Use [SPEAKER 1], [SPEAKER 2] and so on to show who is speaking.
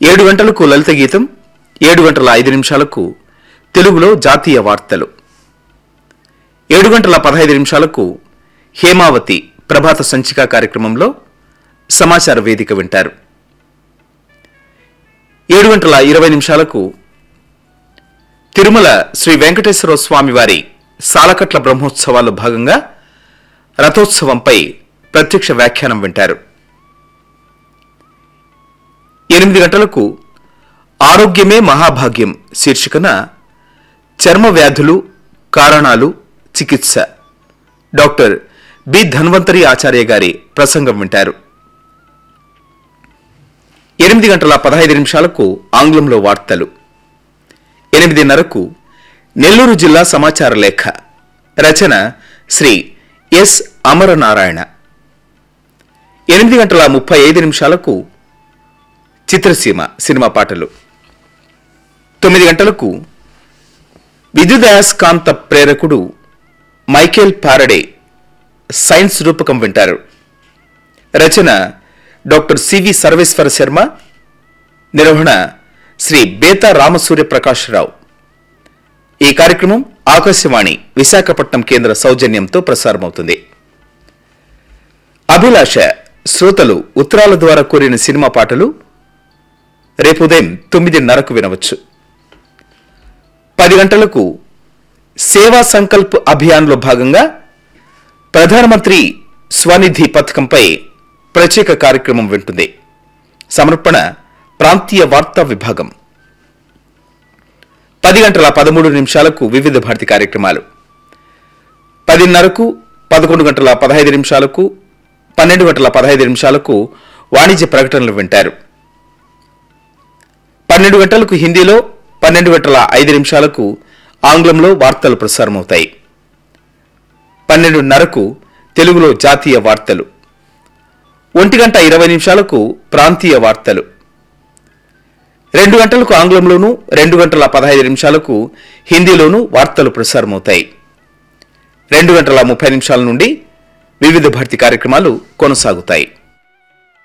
[SPEAKER 1] ఏడు గంటలకు లలిత గీతం ఏడు గంటల ఐదు నిమిషాలకు తెలుగులో జాతీయ వార్తలు ఏడు గంటల పదహైదు నిమిషాలకు హేమావతి ప్రభాత సంచిక కార్యక్రమంలో సమాచార వేదిక వింటారు ఏడు గంటల ఇరవై నిమిషాలకు తిరుమల శ్రీ వెంకటేశ్వర స్వామి వారి సాలకట్ల బ్రహ్మోత్సవాల్లో భాగంగా రథోత్సవంపై ప్రత్యక్ష వ్యాఖ్యానం వింటారు ఎనిమిది గంటలకు ఆరోగ్యమే మహాభాగ్యం శీర్షికన చర్మ వ్యాధులు కారణాలు చికిత్స డాక్టర్ బి ధన్వంతరి ఆచార్య గారి ప్రసంగం వింటారు ఎనిమిది గంటల పదహైదు నిమిషాలకు ఆంగ్లంలో వార్తలు ఎనిమిదిన్నరకు నెల్లూరు జిల్లా సమాచార లేఖ రచన శ్రీ ఎస్ అమరనారాయణ ఎనిమిది గంటల ముప్పై ఐదు నిమిషాలకు చిత్రసీమ సినిమా పాటలు తొమ్మిది గంటలకు విద్యుదయస్కాంత ప్రేరకుడు మైకేల్ పారడే సైన్స్ రూపకం వింటారు రచన డాక్టర్ సివి సర్వేశ్వర శర్మ నిర్వహణ శ్రీ బేతా రామసూర్య ప్రకాశ్రావు ఈ కార్యక్రమం ఆకాశవాణి విశాఖపట్నం కేంద్ర సౌజన్యంతో ప్రసారమవుతుంది అభిలాష శ్రోతలు ఉత్తరాల ద్వారా కోరిన సినిమా పాటలు రేపు ఉదయం తొమ్మిదిన్నరకు వినవచ్చు పది గంటలకు సేవా సంకల్ప్ అభియాన్లో భాగంగా ప్రధానమంత్రి స్వనిధి పథకంపై ప్రత్యేక కార్యక్రమం వింటుంది సమర్పణ ప్రాంతీయ వార్తా విభాగం పది గంటల పదమూడు నిమిషాలకు వివిధ భారతి కార్యక్రమాలు పదిన్నరకు పదకొండు గంటల పదహైదు నిమిషాలకు పన్నెండు గంటల పదహైదు నిమిషాలకు వాణిజ్య ప్రకటనలు వింటారు పన్నెండు గంటలకు హిందీలో పన్నెండు గంటల ఐదు నిమిషాలకు ఆంగ్లంలో వార్తలు ప్రసారమవుతాయి పన్నెండున్నరకు తెలుగులో జాతీయ వార్తలు ఒంటి గంట ఇరవై నిమిషాలకు ప్రాంతీయ వార్తలు రెండు గంటలకు ఆంగ్లంలోనూ రెండు గంటల పదహైదు నిమిషాలకు హిందీలోనూ వార్తలు ప్రసారమవుతాయి రెండు గంటల ముప్పై నిమిషాల నుండి వివిధ భారతి కార్యక్రమాలు కొనసాగుతాయి